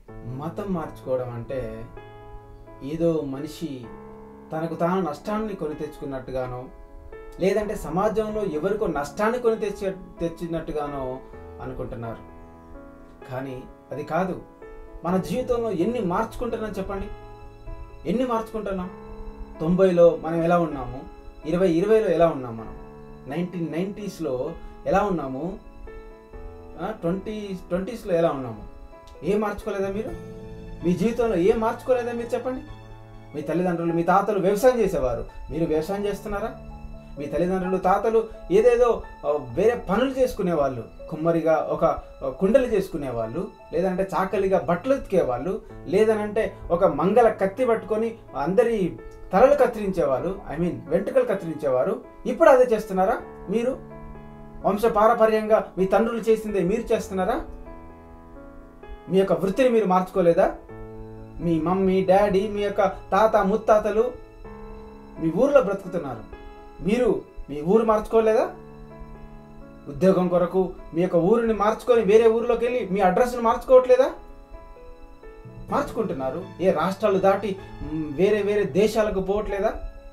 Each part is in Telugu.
మతం మార్చుకోవడం అంటే ఏదో మనిషి తనకు తాను నష్టాన్ని కొని తెచ్చుకున్నట్టుగానో లేదంటే సమాజంలో ఎవరికో నష్టాన్ని కొని తెచ్చి తెచ్చినట్టుగానో అనుకుంటున్నారు కానీ అది కాదు మన జీవితంలో ఎన్ని మార్చుకుంటున్నాం చెప్పండి ఎన్ని మార్చుకుంటున్నాం తొంభైలో మనం ఎలా ఉన్నాము ఇరవై ఇరవైలో ఎలా ఉన్నాం మనం నైన్టీన్ నైంటీస్లో ఎలా ఉన్నాము ట్వంటీ ట్వంటీస్లో ఎలా ఉన్నాము ఏం మార్చుకోలేదా మీరు మీ జీవితంలో ఏం మార్చుకోలేదా మీరు చెప్పండి మీ తల్లిదండ్రులు మీ తాతలు వ్యవసాయం చేసేవారు మీరు వ్యవసాయం చేస్తున్నారా మీ తల్లిదండ్రులు తాతలు ఏదేదో ఆ, వేరే పనులు చేసుకునేవాళ్ళు కుమ్మరిగా ఒక ఆ, కుండలు చేసుకునేవాళ్ళు లేదంటే చాకలిగా బట్టలు ఉతికేవాళ్ళు లేదనంటే ఒక మంగళ కత్తి పట్టుకొని అందరి తలలు కత్తిరించేవారు ఐ మీన్ వెంట్రుకలు కత్తిరించేవారు ఇప్పుడు అదే చేస్తున్నారా మీరు వంశ పారపర్యంగా మీ తండ్రులు చేసిందే మీరు చేస్తున్నారా మీ యొక్క వృత్తిని మీరు మార్చుకోలేదా మీ మమ్మీ డాడీ మీ యొక్క తాత ముత్తాతలు మీ ఊర్లో బ్రతుకుతున్నారు మీరు మీ ఊరు మార్చుకోలేదా ఉద్యోగం కొరకు మీ యొక్క ఊరిని మార్చుకొని వేరే ఊరిలోకి వెళ్ళి మీ అడ్రస్ను మార్చుకోవట్లేదా మార్చుకుంటున్నారు ఏ రాష్ట్రాలు దాటి మ్, వేరే వేరే దేశాలకు పోవట్లేదా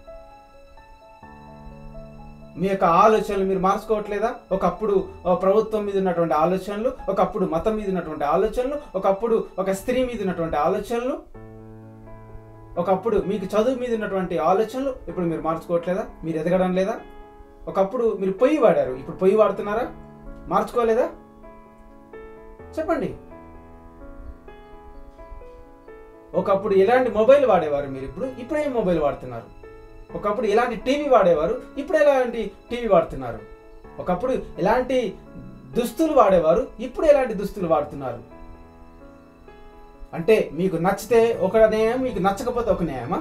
మీ యొక్క ఆలోచనలు మీరు మార్చుకోవట్లేదా ఒకప్పుడు ఆ, ప్రభుత్వం మీద ఉన్నటువంటి ఆలోచనలు ఒకప్పుడు మతం మీద ఉన్నటువంటి ఆలోచనలు ఒకప్పుడు ఒక స్త్రీ మీద ఉన్నటువంటి ఆలోచనలు ఒకప్పుడు మీకు చదువు మీద ఉన్నటువంటి ఆలోచనలు ఇప్పుడు మీరు మార్చుకోవట్లేదా మీరు ఎదగడం లేదా ఒకప్పుడు మీరు పొయ్యి వాడారు ఇప్పుడు పొయ్యి వాడుతున్నారా మార్చుకోలేదా చెప్పండి ఒకప్పుడు ఎలాంటి మొబైల్ వాడేవారు మీరు ఇప్పుడు ఇప్పుడు ఏం మొబైల్ వాడుతున్నారు ఒకప్పుడు ఎలాంటి టీవీ వాడేవారు ఇప్పుడు ఎలాంటి టీవీ వాడుతున్నారు ఒకప్పుడు ఎలాంటి దుస్తులు వాడేవారు ఇప్పుడు ఎలాంటి దుస్తులు వాడుతున్నారు అంటే మీకు నచ్చితే ఒక న్యాయం మీకు నచ్చకపోతే ఒక న్యాయమా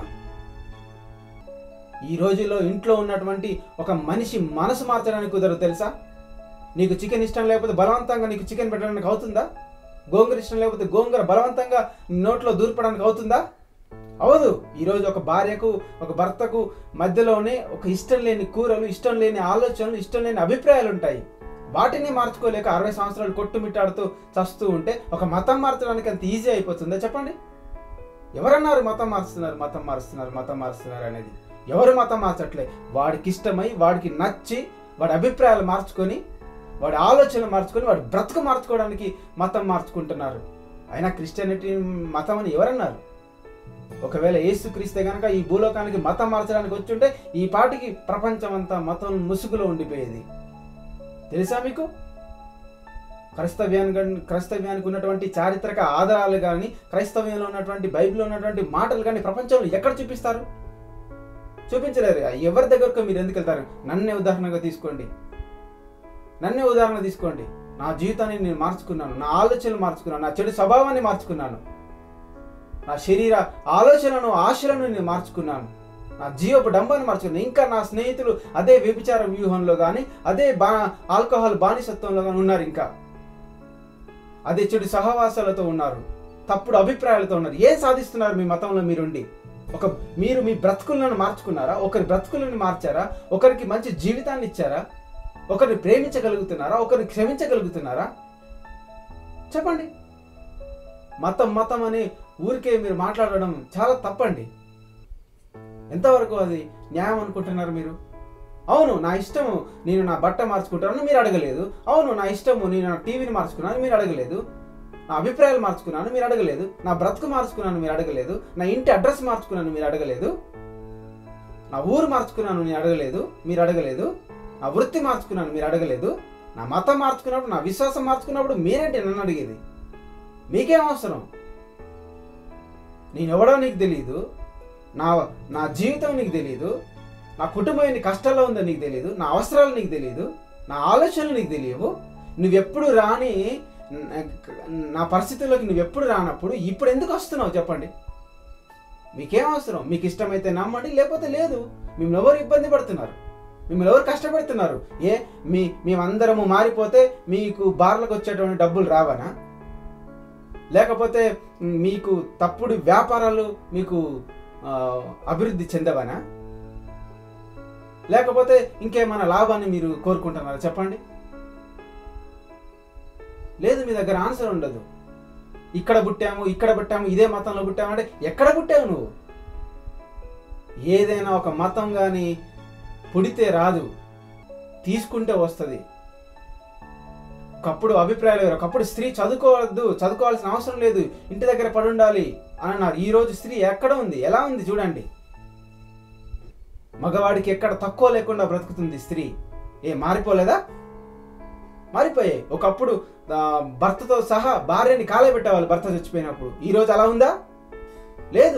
ఈ రోజుల్లో ఇంట్లో ఉన్నటువంటి ఒక మనిషి మనసు మార్చడానికి కుదరదు తెలుసా నీకు చికెన్ ఇష్టం లేకపోతే బలవంతంగా నీకు చికెన్ పెట్టడానికి అవుతుందా గోంగూర ఇష్టం లేకపోతే గోంగూర బలవంతంగా నోట్లో దూర్పడానికి అవుతుందా అవదు ఈరోజు ఒక భార్యకు ఒక భర్తకు మధ్యలోనే ఒక ఇష్టం లేని కూరలు ఇష్టం లేని ఆలోచనలు ఇష్టం లేని అభిప్రాయాలు ఉంటాయి వాటిని మార్చుకోలేక అరవై సంవత్సరాలు కొట్టుమిట్టాడుతూ చస్తూ ఉంటే ఒక మతం మార్చడానికి అంత ఈజీ అయిపోతుందా చెప్పండి ఎవరన్నారు మతం మారుస్తున్నారు మతం మారుస్తున్నారు మతం మారుస్తున్నారు అనేది ఎవరు మతం మార్చట్లే వాడికి ఇష్టమై వాడికి నచ్చి వాడి అభిప్రాయాలు మార్చుకొని వాడి ఆలోచనలు మార్చుకొని వాడి బ్రతుకు మార్చుకోవడానికి మతం మార్చుకుంటున్నారు అయినా క్రిస్టియానిటీ మతం అని ఎవరన్నారు ఒకవేళ యేసు క్రీస్తే గనక ఈ భూలోకానికి మతం మార్చడానికి వచ్చుంటే ఈ పాటికి ప్రపంచం అంతా మతం ముసుగులో ఉండిపోయేది తెలుసా మీకు క్రైస్తవ్యానికి క్రైస్తవ్యానికి ఉన్నటువంటి చారిత్రక ఆధారాలు కానీ క్రైస్తవ్యంలో ఉన్నటువంటి బైబిల్లో ఉన్నటువంటి మాటలు కానీ ప్రపంచంలో ఎక్కడ చూపిస్తారు చూపించలేరు ఎవరి దగ్గరకు మీరు ఎందుకు వెళ్తారు నన్నే ఉదాహరణగా తీసుకోండి నన్నే ఉదాహరణ తీసుకోండి నా జీవితాన్ని నేను మార్చుకున్నాను నా ఆలోచనలు మార్చుకున్నాను నా చెడు స్వభావాన్ని మార్చుకున్నాను నా శరీర ఆలోచనలను ఆశలను నేను మార్చుకున్నాను నా జీవపు డంబాన్ని మార్చుకున్నాను ఇంకా నా స్నేహితులు అదే వ్యభిచార వ్యూహంలో కానీ అదే బా ఆల్కహాల్ బానిసత్వంలో కానీ ఉన్నారు ఇంకా అదే చెడు సహవాసాలతో ఉన్నారు తప్పుడు అభిప్రాయాలతో ఉన్నారు ఏం సాధిస్తున్నారు మీ మతంలో మీరుండి ఒక మీరు మీ బ్రతుకులను మార్చుకున్నారా ఒకరి బ్రతుకులను మార్చారా ఒకరికి మంచి జీవితాన్ని ఇచ్చారా ఒకరిని ప్రేమించగలుగుతున్నారా ఒకరిని క్షమించగలుగుతున్నారా చెప్పండి మతం మతం అని ఊరికే మీరు మాట్లాడడం చాలా తప్పండి ఎంతవరకు అది న్యాయం అనుకుంటున్నారు మీరు అవును నా ఇష్టము నేను నా బట్ట మార్చుకుంటానని మీరు అడగలేదు అవును నా ఇష్టము నేను నా టీవీని మార్చుకున్నాను మీరు అడగలేదు నా అభిప్రాయాలు మార్చుకున్నాను మీరు అడగలేదు నా బ్రతుకు మార్చుకున్నాను మీరు అడగలేదు నా ఇంటి అడ్రస్ మార్చుకున్నాను మీరు అడగలేదు నా ఊరు మార్చుకున్నాను నేను అడగలేదు మీరు అడగలేదు నా వృత్తి మార్చుకున్నాను మీరు అడగలేదు నా మతం మార్చుకున్నప్పుడు నా విశ్వాసం మార్చుకున్నప్పుడు మీరేంటి నన్ను అడిగేది మీకేం అవసరం నేను ఎవడో నీకు తెలియదు నా నా జీవితం నీకు తెలియదు నా కుటుంబం ఎన్ని కష్టాల్లో ఉందో నీకు తెలియదు నా అవసరాలు నీకు తెలియదు నా ఆలోచనలు నీకు తెలియవు నువ్వెప్పుడు రాని నా పరిస్థితుల్లోకి నువ్వెప్పుడు రానప్పుడు ఇప్పుడు ఎందుకు వస్తున్నావు చెప్పండి మీకేం అవసరం మీకు ఇష్టమైతే నమ్మండి లేకపోతే లేదు మిమ్మల్ని ఎవరు ఇబ్బంది పడుతున్నారు మిమ్మల్ని ఎవరు కష్టపెడుతున్నారు ఏ మీ మేమందరము మారిపోతే మీకు బార్లకు వచ్చేటువంటి డబ్బులు రావనా లేకపోతే మీకు తప్పుడు వ్యాపారాలు మీకు ఆ, అభివృద్ధి చెందవనా లేకపోతే ఇంకేమైనా లాభాన్ని మీరు కోరుకుంటున్నారా చెప్పండి లేదు మీ దగ్గర ఆన్సర్ ఉండదు ఇక్కడ పుట్టాము ఇక్కడ పుట్టాము ఇదే మతంలో పుట్టాము అంటే ఎక్కడ పుట్టావు నువ్వు ఏదైనా ఒక మతం కానీ పుడితే రాదు తీసుకుంటే వస్తుంది ఒకప్పుడు అభిప్రాయాలు వేరు ఒకప్పుడు స్త్రీ చదువుకోవద్దు చదువుకోవాల్సిన అవసరం లేదు ఇంటి దగ్గర పడి ఉండాలి అని అన్నారు ఈ రోజు స్త్రీ ఎక్కడ ఉంది ఎలా ఉంది చూడండి మగవాడికి ఎక్కడ తక్కువ లేకుండా బ్రతుకుతుంది స్త్రీ ఏ మారిపోలేదా మారిపోయాయి ఒకప్పుడు ఆ, భర్తతో సహా భార్యని కాలబెట్టేవాళ్ళు భర్త చచ్చిపోయినప్పుడు ఈ రోజు అలా ఉందా లేదు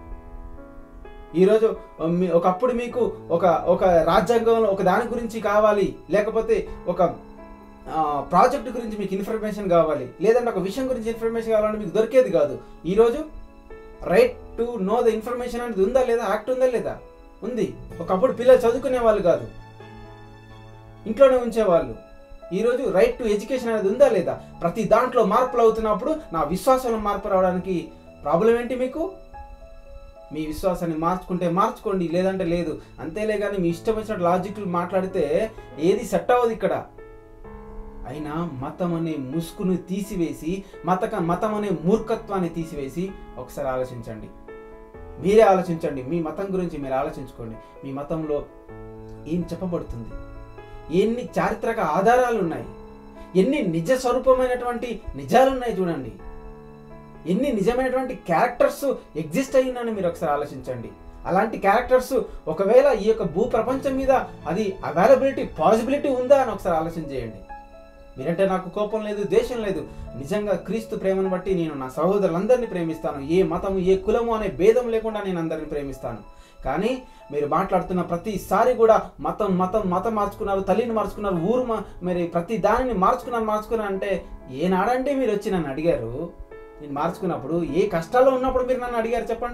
ఈరోజు మీ- ఒకప్పుడు మీకు ఒక ఒక రాజ్యాంగంలో ఒక దాని గురించి కావాలి లేకపోతే ఒక ప్రాజెక్ట్ గురించి మీకు ఇన్ఫర్మేషన్ కావాలి లేదంటే ఒక విషయం గురించి ఇన్ఫర్మేషన్ కావాలంటే మీకు దొరికేది కాదు ఈరోజు right to know the information అనేది ఉందా లేదా యాక్ట్ ఉందా లేదా ఉంది ఒకప్పుడు పిల్లలు చదువుకునే వాళ్ళు కాదు ఇంట్లోనే ఉంచేవాళ్ళు ఈరోజు రైట్ టు ఎడ్యుకేషన్ అనేది ఉందా లేదా ప్రతి దాంట్లో మార్పులు అవుతున్నప్పుడు నా విశ్వాసంలో మార్పు రావడానికి ప్రాబ్లం ఏంటి మీకు మీ విశ్వాసాన్ని మార్చుకుంటే మార్చుకోండి లేదంటే లేదు అంతేలే కానీ మీ ఇష్టం వచ్చినట్టు లాజిక్లు మాట్లాడితే ఏది సెట్ అవ్వదు ఇక్కడ అయినా మతం అనే ముసుగును తీసివేసి మతక మతం అనే మూర్ఖత్వాన్ని తీసివేసి ఒకసారి ఆలోచించండి మీరే ఆలోచించండి మీ మతం గురించి మీరు ఆలోచించుకోండి మీ మతంలో ఏం చెప్పబడుతుంది ఎన్ని చారిత్రక ఆధారాలు ఉన్నాయి ఎన్ని నిజ స్వరూపమైనటువంటి నిజాలు ఉన్నాయి చూడండి ఎన్ని నిజమైనటువంటి క్యారెక్టర్స్ ఎగ్జిస్ట్ అయ్యిందని మీరు ఒకసారి ఆలోచించండి అలాంటి క్యారెక్టర్స్ ఒకవేళ ఈ యొక్క భూ ప్రపంచం మీద అది అవైలబిలిటీ పాసిబిలిటీ ఉందా అని ఒకసారి ఆలోచన చేయండి మీరంటే నాకు కోపం లేదు దేశం లేదు నిజంగా క్రీస్తు ప్రేమను బట్టి నేను నా సహోదరులందరినీ ప్రేమిస్తాను ఏ మతము ఏ కులము అనే భేదం లేకుండా నేను అందరిని ప్రేమిస్తాను కానీ మీరు మాట్లాడుతున్న ప్రతిసారి కూడా మతం మతం మతం మార్చుకున్నారు తల్లిని మార్చుకున్నారు ఊరు మా- మరి ప్రతి దానిని మార్చుకున్నారు మార్చుకున్నారు అంటే ఏనాడంటే మీరు వచ్చి నన్ను అడిగారు నేను మార్చుకున్నప్పుడు ఏ కష్టాల్లో ఉన్నప్పుడు మీరు నన్ను అడిగారు చెప్పండి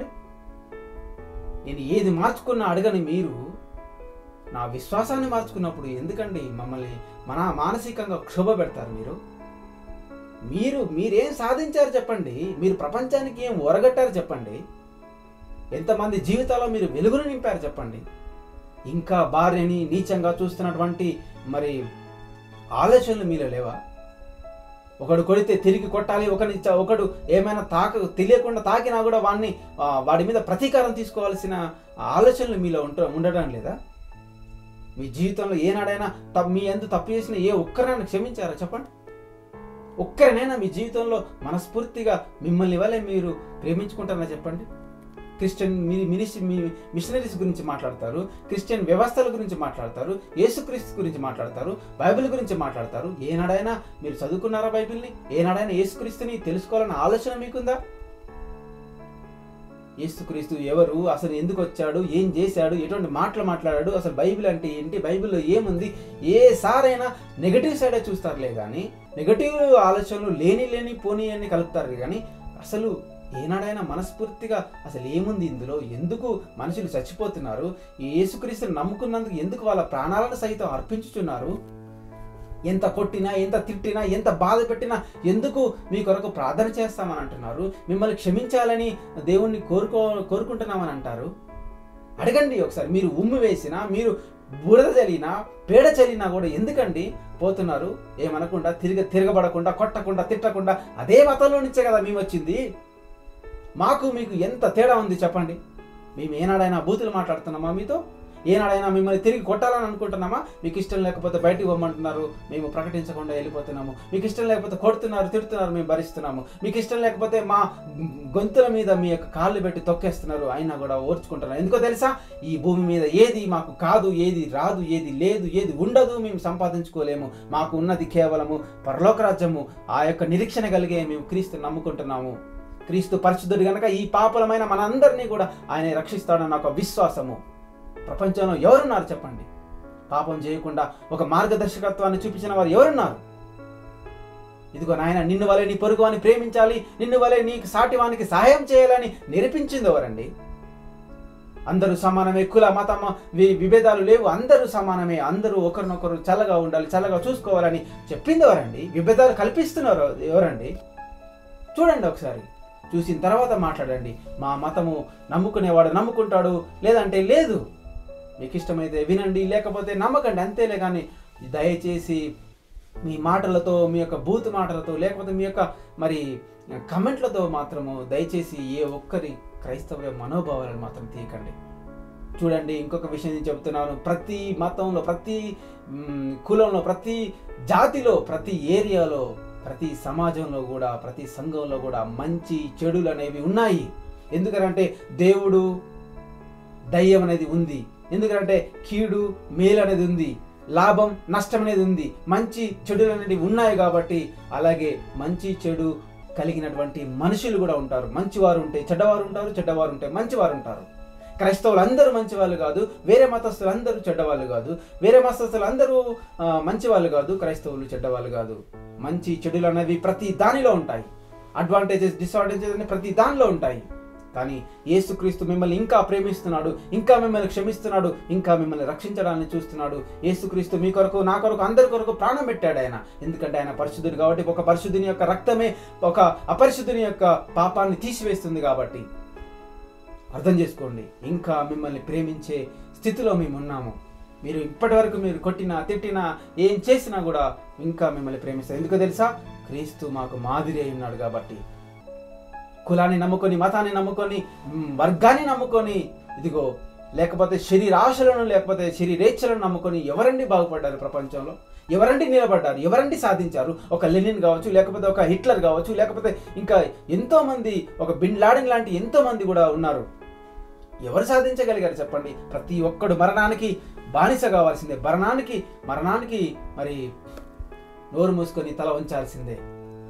నేను ఏది మార్చుకున్నా అడగని మీరు నా విశ్వాసాన్ని మార్చుకున్నప్పుడు ఎందుకండి మమ్మల్ని మన మానసికంగా క్షోభ పెడతారు మీరు మీరు మీరేం సాధించారు చెప్పండి మీరు ప్రపంచానికి ఏం ఒరగట్టారు చెప్పండి ఎంతమంది జీవితాల్లో మీరు వెలుగును నింపారు చెప్పండి ఇంకా భార్యని నీచంగా చూస్తున్నటువంటి మరి ఆలోచనలు మీలో లేవా ఒకడు కొడితే తిరిగి కొట్టాలి ఒకని చ- ఒకడు ఏమైనా తాక తెలియకుండా తాకినా కూడా వాడిని ఆ, వాడి మీద ప్రతీకారం తీసుకోవాల్సిన ఆలోచనలు మీలో ఉంట ఉండడం లేదా మీ జీవితంలో ఏనాడైనా తప్ మీ ఎందు తప్పు చేసిన ఏ ఒక్కరైనా క్షమించారా చెప్పండి ఒక్కరినైనా మీ జీవితంలో మనస్ఫూర్తిగా మిమ్మల్ని వల్లే మీరు ప్రేమించుకుంటారా చెప్పండి క్రిస్టియన్ మీ మినిస్ట్రీ మీ మిషనరీస్ గురించి మాట్లాడతారు క్రిస్టియన్ వ్యవస్థల గురించి మాట్లాడతారు యేసుక్రీస్తు గురించి మాట్లాడతారు బైబిల్ గురించి మాట్లాడతారు ఏనాడైనా మీరు చదువుకున్నారా బైబిల్ని ఏనాడైనా యేసుక్రీస్తుని తెలుసుకోవాలన్న ఆలోచన మీకుందా యేసుక్రీస్తు ఎవరు అసలు ఎందుకు వచ్చాడు ఏం చేశాడు ఎటువంటి మాటలు మాట్లాడాడు అసలు బైబిల్ అంటే ఏంటి బైబిల్లో ఏముంది ఏ సారైనా నెగటివ్ సైడే చూస్తారులే కానీ నెగటివ్ ఆలోచనలు లేని లేని పోనీ అని కలుపుతారు కానీ అసలు ఏనాడైనా మనస్ఫూర్తిగా అసలు ఏముంది ఇందులో ఎందుకు మనుషులు చచ్చిపోతున్నారు ఈ యేసుక్రీస్తుని నమ్ముకున్నందుకు ఎందుకు వాళ్ళ ప్రాణాలను సైతం అర్పించుతున్నారు ఎంత కొట్టినా ఎంత తిట్టినా ఎంత బాధ పెట్టినా ఎందుకు మీ కొరకు ప్రార్థన చేస్తామని అంటున్నారు మిమ్మల్ని క్షమించాలని దేవుణ్ణి కోరుకో కోరుకుంటున్నామని అంటారు అడగండి ఒకసారి మీరు ఉమ్ము వేసినా మీరు బురద చల్లినా పేడ చల్లినా కూడా ఎందుకండి పోతున్నారు ఏమనకుండా తిరిగి తిరగబడకుండా కొట్టకుండా తిట్టకుండా అదే మతంలో నుంచే కదా మేము వచ్చింది మాకు మీకు ఎంత తేడా ఉంది చెప్పండి మేము ఏనాడైనా బూతులు మాట్లాడుతున్నామా మీతో ఏనాడైనా మిమ్మల్ని తిరిగి కొట్టాలని అనుకుంటున్నామా మీకు ఇష్టం లేకపోతే బయటికి పోమంటున్నారు మేము ప్రకటించకుండా వెళ్ళిపోతున్నాము మీకు ఇష్టం లేకపోతే కొడుతున్నారు తిడుతున్నారు మేము భరిస్తున్నాము మీకు ఇష్టం లేకపోతే మా గొంతుల మీద మీ యొక్క కాళ్ళు పెట్టి తొక్కేస్తున్నారు అయినా కూడా ఓర్చుకుంటున్నారు ఎందుకో తెలుసా ఈ భూమి మీద ఏది మాకు కాదు ఏది రాదు ఏది లేదు ఏది ఉండదు మేము సంపాదించుకోలేము మాకు ఉన్నది కేవలము పరలోక రాజ్యము ఆ యొక్క నిరీక్షణ కలిగే మేము క్రీస్తు నమ్ముకుంటున్నాము క్రీస్తు పరిశుద్ధుడు గనక ఈ పాపలమైన మనందరినీ కూడా ఆయన రక్షిస్తాడన్న ఒక విశ్వాసము ప్రపంచంలో ఎవరున్నారు చెప్పండి పాపం చేయకుండా ఒక మార్గదర్శకత్వాన్ని చూపించిన వారు ఎవరున్నారు ఇదిగో నాయన నిన్ను వలె నీ పొరుగు అని ప్రేమించాలి నిన్ను వలె నీకు సాటివానికి సహాయం చేయాలని నిరూపించింది ఎవరండి అందరూ సమానమే కుల మతం వి విభేదాలు లేవు అందరూ సమానమే అందరూ ఒకరినొకరు చల్లగా ఉండాలి చల్లగా చూసుకోవాలని చెప్పింది ఎవరండి విభేదాలు కల్పిస్తున్నారు ఎవరండి చూడండి ఒకసారి చూసిన తర్వాత మాట్లాడండి మా మతము నమ్ముకునేవాడు నమ్ముకుంటాడు లేదంటే లేదు మీకు ఇష్టమైతే వినండి లేకపోతే నమ్మకండి అంతేలే కానీ దయచేసి మీ మాటలతో మీ యొక్క బూత్ మాటలతో లేకపోతే మీ యొక్క మరి కమెంట్లతో మాత్రము దయచేసి ఏ ఒక్కరి క్రైస్తవ మనోభావాలను మాత్రం తీయకండి చూడండి ఇంకొక విషయం నేను చెప్తున్నాను ప్రతి మతంలో ప్రతి మ్, కులంలో ప్రతి జాతిలో ప్రతి ఏరియాలో ప్రతి సమాజంలో కూడా ప్రతి సంఘంలో కూడా మంచి చెడులు అనేవి ఉన్నాయి ఎందుకంటే దేవుడు దయ్యం అనేది ఉంది ఎందుకంటే కీడు మేలు అనేది ఉంది లాభం నష్టం అనేది ఉంది మంచి చెడులు అనేవి ఉన్నాయి కాబట్టి అలాగే మంచి చెడు కలిగినటువంటి మనుషులు కూడా ఉంటారు మంచివారు ఉంటే చెడ్డవారు ఉంటారు చెడ్డవారు ఉంటే మంచివారు ఉంటారు క్రైస్తవులు అందరూ మంచివాళ్ళు కాదు వేరే మతస్థులు అందరూ చెడ్డవాళ్ళు కాదు వేరే మతస్థులు అందరూ ఆ, మంచివాళ్ళు కాదు క్రైస్తవులు చెడ్డవాళ్ళు కాదు మంచి చెడులు అనేవి ప్రతి దానిలో ఉంటాయి అడ్వాంటేజెస్ డిసడ్వాంటేజెస్ అనేవి ప్రతి దానిలో ఉంటాయి కానీ యేసుక్రీస్తు మిమ్మల్ని ఇంకా ప్రేమిస్తున్నాడు ఇంకా మిమ్మల్ని క్షమిస్తున్నాడు ఇంకా మిమ్మల్ని రక్షించడాన్ని చూస్తున్నాడు యేసుక్రీస్తు మీ కొరకు నా కొరకు అందరి కొరకు ప్రాణం పెట్టాడు ఆయన ఎందుకంటే ఆయన పరిశుద్ధుడు కాబట్టి ఒక పరిశుద్ధుని యొక్క రక్తమే ఒక అపరిశుద్ధుని యొక్క పాపాన్ని తీసివేస్తుంది కాబట్టి అర్థం చేసుకోండి ఇంకా మిమ్మల్ని ప్రేమించే స్థితిలో మేము ఉన్నాము మీరు ఇప్పటి వరకు మీరు కొట్టినా తిట్టినా ఏం చేసినా కూడా ఇంకా మిమ్మల్ని ప్రేమిస్తారు ఎందుకో తెలుసా క్రీస్తు మాకు మాదిరి అయి ఉన్నాడు కాబట్టి కులాన్ని నమ్ముకొని మతాన్ని నమ్ముకొని మ్, వర్గాన్ని నమ్ముకొని ఇదిగో లేకపోతే శరీరాశలను లేకపోతే శరీరేచ్ఛలను నమ్ముకొని ఎవరండి బాగుపడ్డారు ప్రపంచంలో ఎవరండి నిలబడ్డారు ఎవరండి సాధించారు ఒక లెనిన్ కావచ్చు లేకపోతే ఒక హిట్లర్ కావచ్చు లేకపోతే ఇంకా ఎంతో మంది ఒక బిన్ లాడెన్ లాంటి ఎంతో మంది కూడా ఉన్నారు ఎవరు సాధించగలిగారు చెప్పండి ప్రతి ఒక్కడు మరణానికి బానిస కావాల్సిందే మరణానికి మరణానికి మరి నోరు మూసుకొని తల ఉంచాల్సిందే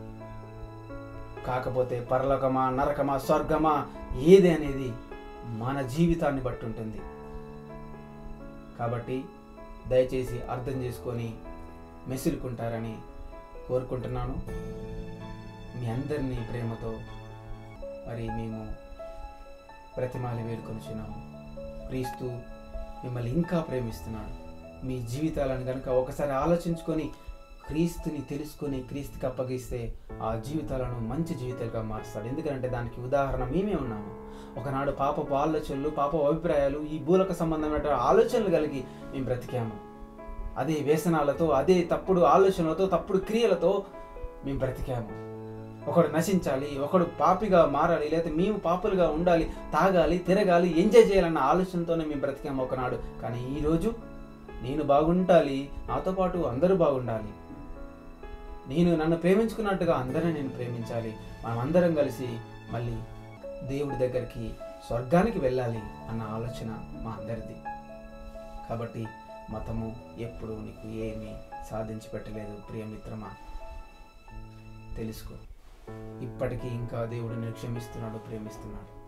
కాకపోతే పరలోకమా నరకమా స్వర్గమా ఏది అనేది మన జీవితాన్ని బట్టి ఉంటుంది కాబట్టి దయచేసి అర్థం చేసుకొని మెసులుకుంటారని కోరుకుంటున్నాను మీ అందరినీ ప్రేమతో మరి మేము ప్రతిమాలి వేడుకొనిచున్నాము క్రీస్తు మిమ్మల్ని ఇంకా ప్రేమిస్తున్నాడు మీ జీవితాలను కనుక ఒకసారి ఆలోచించుకొని క్రీస్తుని తెలుసుకొని క్రీస్తుకి అప్పగిస్తే ఆ జీవితాలను మంచి జీవితాలుగా మారుస్తాడు ఎందుకంటే దానికి ఉదాహరణ మేమే ఉన్నాము ఒకనాడు పాపపు ఆలోచనలు పాపపు అభిప్రాయాలు ఈ భూలక సంబంధమైన ఆలోచనలు కలిగి మేము బ్రతికాము అదే వ్యసనాలతో అదే తప్పుడు ఆలోచనలతో తప్పుడు క్రియలతో మేము బ్రతికాము ఒకడు నశించాలి ఒకడు పాపిగా మారాలి లేదా మేము పాపులుగా ఉండాలి తాగాలి తిరగాలి ఎంజాయ్ చేయాలన్న ఆలోచనతోనే మేము బ్రతికాము ఒకనాడు కానీ ఈరోజు నేను బాగుండాలి నాతో పాటు అందరూ బాగుండాలి నేను నన్ను ప్రేమించుకున్నట్టుగా అందరిని నేను ప్రేమించాలి మనం అందరం కలిసి మళ్ళీ దేవుడి దగ్గరికి స్వర్గానికి వెళ్ళాలి అన్న ఆలోచన మా అందరిది కాబట్టి మతము ఎప్పుడు నీకు ఏమీ సాధించి పెట్టలేదు ప్రియమిత్రమా తెలుసుకో ఇప్పటికీ ఇంకా దేవుడు నేను క్షమిస్తున్నాడు ప్రేమిస్తున్నాడు